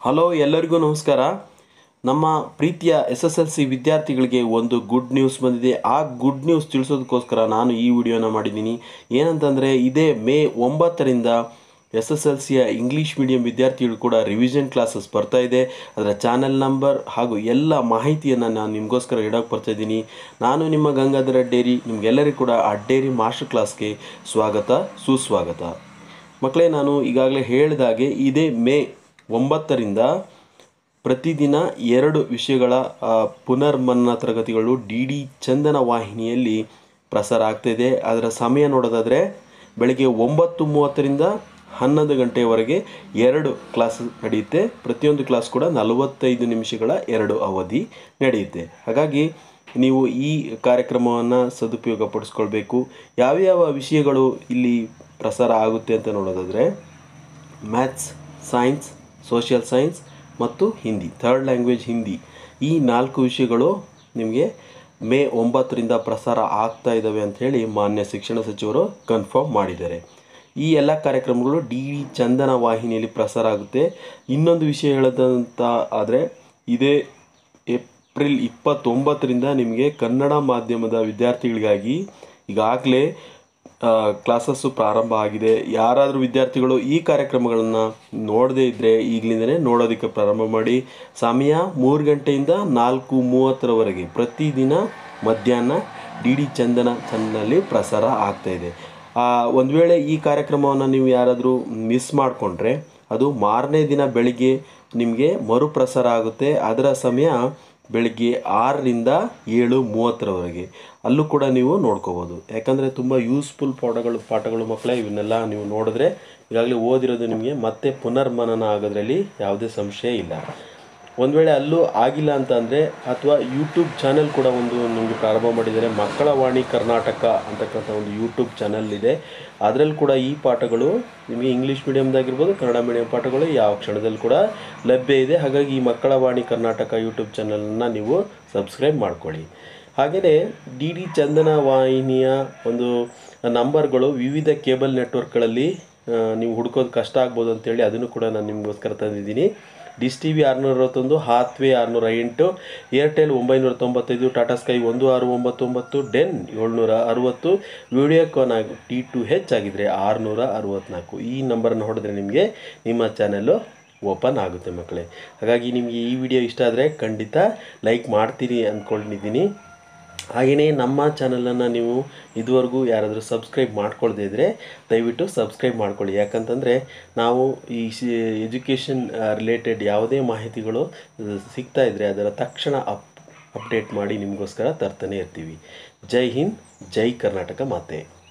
hello ಎಲ್ಲರಿಗೂ ನಮಸ್ಕಾರ ನಮ್ಮ ಪ್ರೀತಿಯ ಎಸ್ ಎಸ್ ಎಲ್ ಸಿ ವಿದ್ಯಾರ್ಥಿಗಳಿಗೆ ಒಂದು ಗುಡ್ ನ್ಯೂಸ್ ಬಂದಿದೆ ಆ ಗುಡ್ ನ್ಯೂಸ್ ತಿಳಿಸೋದಕ್ಕೋಸ್ಕರ ನಾನು ಈ ವಿಡಿಯೋನ ಮಾಡಿದ್ದೀನಿ ಏನಂತಂದರೆ ಇದೇ ಮೇ ಒಂಬತ್ತರಿಂದ ಎಸ್ ಎಸ್ ಎಲ್ ಸಿಯ ಇಂಗ್ಲೀಷ್ ಮೀಡಿಯಂ ವಿದ್ಯಾರ್ಥಿಗಳು ಕೂಡ ರಿವಿಷನ್ ಕ್ಲಾಸಸ್ ಬರ್ತಾ ಇದೆ ಅದರ ಚಾನೆಲ್ ನಂಬರ್ ಹಾಗೂ ಎಲ್ಲ ಮಾಹಿತಿಯನ್ನು ನಾನು ನಿಮಗೋಸ್ಕರ ಇಡೋಕೆ ಬರ್ತಾ ಇದ್ದೀನಿ ನಾನು ನಿಮ್ಮ ಗಂಗಾಧರ ಡೇರಿ ನಿಮಗೆಲ್ಲರಿಗೂ ಕೂಡ ಆ ಡೇರಿ ಮಾಸ್ಟರ್ ಕ್ಲಾಸ್ಗೆ ಸ್ವಾಗತ ಸುಸ್ವಾಗತ ಮಕ್ಕಳೇ ನಾನು ಈಗಾಗಲೇ ಹೇಳಿದಾಗೆ ಇದೇ ಮೇ ಒಂಬತ್ತರಿಂದ ಪ್ರತಿದಿನ ಎರಡು ವಿಷಯಗಳ ಆ, ಪುನರ್ಮನನ ತರಗತಿಗಳು ಡಿ ಡಿ ಚಂದನ ವಾಹಿನಿಯಲ್ಲಿ ಪ್ರಸಾರ ಆಗ್ತಾಯಿದೆ ಅದರ ಸಮಯ ನೋಡೋದಾದರೆ ಬೆಳಗ್ಗೆ ಒಂಬತ್ತು ಮೂವತ್ತರಿಂದ ಹನ್ನೊಂದು ಗಂಟೆಯವರೆಗೆ ಎರಡು ಕ್ಲಾಸ್ ನಡೆಯುತ್ತೆ ಪ್ರತಿಯೊಂದು ಕ್ಲಾಸ್ ಕೂಡ ನಲವತ್ತೈದು ನಿಮಿಷಗಳ ಎರಡು ಅವಧಿ ನಡೆಯುತ್ತೆ ಹಾಗಾಗಿ ನೀವು ಈ ಕಾರ್ಯಕ್ರಮವನ್ನು ಸದುಪಯೋಗಪಡಿಸ್ಕೊಳ್ಬೇಕು ಯಾವ್ಯಾವ ವಿಷಯಗಳು ಇಲ್ಲಿ ಪ್ರಸಾರ ಆಗುತ್ತೆ ಅಂತ ನೋಡೋದಾದರೆ ಮ್ಯಾಥ್ಸ್ ಸೈನ್ಸ್ ಸೋಷಿಯಲ್ ಸೈನ್ಸ್ ಮತ್ತು ಹಿಂದಿ ಥರ್ಡ್ ಲ್ಯಾಂಗ್ವೇಜ್ ಹಿಂದಿ ಈ ನಾಲ್ಕು ವಿಷಯಗಳು ನಿಮಗೆ ಮೇ ಒಂಬತ್ತರಿಂದ ಪ್ರಸಾರ ಆಗ್ತಾ ಇದ್ದಾವೆ ಅಂತ ಹೇಳಿ ಮಾನ್ಯ ಶಿಕ್ಷಣ ಸಚಿವರು ಕನ್ಫರ್ಮ್ ಮಾಡಿದ್ದಾರೆ ಈ ಎಲ್ಲ ಕಾರ್ಯಕ್ರಮಗಳು ಡಿ ಡಿ ಚಂದನ ವಾಹಿನಿಯಲ್ಲಿ ಪ್ರಸಾರ ಆಗುತ್ತೆ ಇನ್ನೊಂದು ವಿಷಯ ಹೇಳೋದಂತ ಆದರೆ ಇದೇ ಏಪ್ರಿಲ್ ಇಪ್ಪತ್ತೊಂಬತ್ತರಿಂದ ನಿಮಗೆ ಕನ್ನಡ ಮಾಧ್ಯಮದ ವಿದ್ಯಾರ್ಥಿಗಳಿಗಾಗಿ ಈಗಾಗಲೇ ಕ್ಲಾಸಸ್ಸು ಪ್ರಾರಂಭ ಆಗಿದೆ ಯಾರಾದರೂ ವಿದ್ಯಾರ್ಥಿಗಳು ಈ ಕಾರ್ಯಕ್ರಮಗಳನ್ನು ನೋಡದೇ ಇದ್ದರೆ ಈಗಲಿಂದನೇ ನೋಡೋದಕ್ಕೆ ಪ್ರಾರಂಭ ಮಾಡಿ ಸಮಯ ಮೂರು ಗಂಟೆಯಿಂದ ನಾಲ್ಕು ಮೂವತ್ತರವರೆಗೆ ಪ್ರತಿದಿನ ಮಧ್ಯಾಹ್ನ ಡಿ ಡಿ ಚಂದನ ಚಾನಲ್ನಲ್ಲಿ ಪ್ರಸಾರ ಆಗ್ತಾಯಿದೆ ಒಂದು ವೇಳೆ ಈ ಕಾರ್ಯಕ್ರಮವನ್ನು ನೀವು ಯಾರಾದರೂ ಮಿಸ್ ಮಾಡಿಕೊಂಡ್ರೆ ಅದು ಮಾರನೇ ದಿನ ಬೆಳಿಗ್ಗೆ ನಿಮಗೆ ಮರುಪ್ರಸಾರ ಆಗುತ್ತೆ ಅದರ ಸಮಯ ಬೆಳಿಗ್ಗೆ ಆರರಿಂದ ಏಳು ಮೂವತ್ತರವರೆಗೆ ಅಲ್ಲೂ ಕೂಡ ನೀವು ನೋಡ್ಕೋಬೋದು ಯಾಕಂದರೆ ತುಂಬ ಯೂಸ್ಫುಲ್ ಪಾಠಗಳು ಪಾಠಗಳು ಮಕ್ಕಳೇ ಇವನ್ನೆಲ್ಲ ನೀವು ನೋಡಿದ್ರೆ ಈಗಾಗಲೇ ಓದಿರೋದು ನಿಮಗೆ ಮತ್ತೆ ಪುನರ್ಮನನ ಆಗೋದ್ರಲ್ಲಿ ಯಾವುದೇ ಸಂಶಯ ಇಲ್ಲ ಒಂದು ವೇಳೆ ಅಲ್ಲೂ ಆಗಿಲ್ಲ ಅಂತ ಅಂದರೆ ಅಥವಾ ಯೂಟ್ಯೂಬ್ ಚಾನೆಲ್ ಕೂಡ ಒಂದು ನಿಮಗೆ ಪ್ರಾರಂಭ ಮಾಡಿದ್ದಾರೆ ಮಕ್ಕಳ ವಾಣಿ ಕರ್ನಾಟಕ ಅಂತಕ್ಕಂಥ ಒಂದು ಯೂಟ್ಯೂಬ್ ಚಾನೆಲ್ ಇದೆ ಅದರಲ್ಲಿ ಕೂಡ ಈ ಪಾಠಗಳು ನಿಮಗೆ ಇಂಗ್ಲೀಷ್ ಮೀಡಿಯಮ್ದಾಗಿರ್ಬೋದು ಕನ್ನಡ ಮೀಡಿಯಂ ಪಾಠಗಳು ಯಾವ ಕ್ಷಣದಲ್ಲಿ ಕೂಡ ಲಭ್ಯ ಇದೆ ಹಾಗಾಗಿ ಈ ಮಕ್ಕಳ ವಾಣಿ ಕರ್ನಾಟಕ ಯೂಟ್ಯೂಬ್ ಚಾನಲನ್ನು ನೀವು ಸಬ್ಸ್ಕ್ರೈಬ್ ಮಾಡ್ಕೊಳ್ಳಿ ಹಾಗೆಯೇ ಡಿ ಡಿ ಚಂದನ ವಾಹಿನಿಯ ಒಂದು ನಂಬರ್ಗಳು ವಿವಿಧ ಕೇಬಲ್ ನೆಟ್ವರ್ಕ್ಗಳಲ್ಲಿ ಆ, ನೀವು ಹುಡ್ಕೋದು ಕಷ್ಟ ಆಗ್ಬೋದು ಅಂತೇಳಿ ಅದನ್ನು ಕೂಡ ನಾನು ನಿಮಗೋಸ್ಕರ ತಂದಿದ್ದೀನಿ ಡಿಸ್ ಟಿ ವಿ ಆರುನೂರ ಅರವತ್ತೊಂದು ಹಾತ್ವೇ ಆರುನೂರ ಎಂಟು ಏರ್ಟೆಲ್ ಒಂಬೈನೂರ ತೊಂಬತ್ತೈದು ಟಾಟಾ ಸ್ಕೈ ಒಂದು ಆರು ಒಂಬತ್ತು ಒಂಬತ್ತು ಡೆನ್ ಏಳ್ನೂರ ಅರುವತ್ತು ವಿಡಿಯೋಕಾನ್ ಆಗಿ ಟಿ ಟು ಹೆಚ್ ಆಗಿದ್ರೆ ಆರುನೂರ ಅರುವತ್ತ್ನಾಲ್ಕು ಈ ನಂಬರನ್ನು ಹೊಡೆದ್ರೆ ನಿಮಗೆ ನಿಮ್ಮ ಚಾನೆಲ್ಲು ಓಪನ್ ಆಗುತ್ತೆ ಮಕ್ಕಳೇ ಹಾಗಾಗಿ ನಿಮಗೆ ಈ ವಿಡಿಯೋ ಇಷ್ಟ ಆದರೆ ಖಂಡಿತ ಲೈಕ್ ಮಾಡ್ತೀರಿ ಅಂದ್ಕೊಂಡಿದ್ದೀನಿ ಹಾಗೆಯೇ ನಮ್ಮ ಚಾನಲನ್ನು ನೀವು ಇದುವರೆಗೂ ಯಾರಾದರೂ ಸಬ್ಸ್ಕ್ರೈಬ್ ಮಾಡ್ಕೊಳ್ದೇ ಇದ್ದರೆ ದಯವಿಟ್ಟು ಸಬ್ಸ್ಕ್ರೈಬ್ ಮಾಡ್ಕೊಳ್ಳಿ ಯಾಕಂತಂದರೆ ನಾವು ಈ ಎಜುಕೇಷನ್ ರಿಲೇಟೆಡ್ ಯಾವುದೇ ಮಾಹಿತಿಗಳು ಆ, ಸಿಗ್ತಾ ಇದ್ದರೆ ಅದರ ತಕ್ಷಣ ಅಪ್ ಅಪ್ಡೇಟ್ ಮಾಡಿ ನಿಮಗೋಸ್ಕರ ತರ್ತಾನೆ ಇರ್ತೀವಿ ಜೈ ಹಿಂದ್ ಜೈ ಕರ್ನಾಟಕ ಮಾತೆ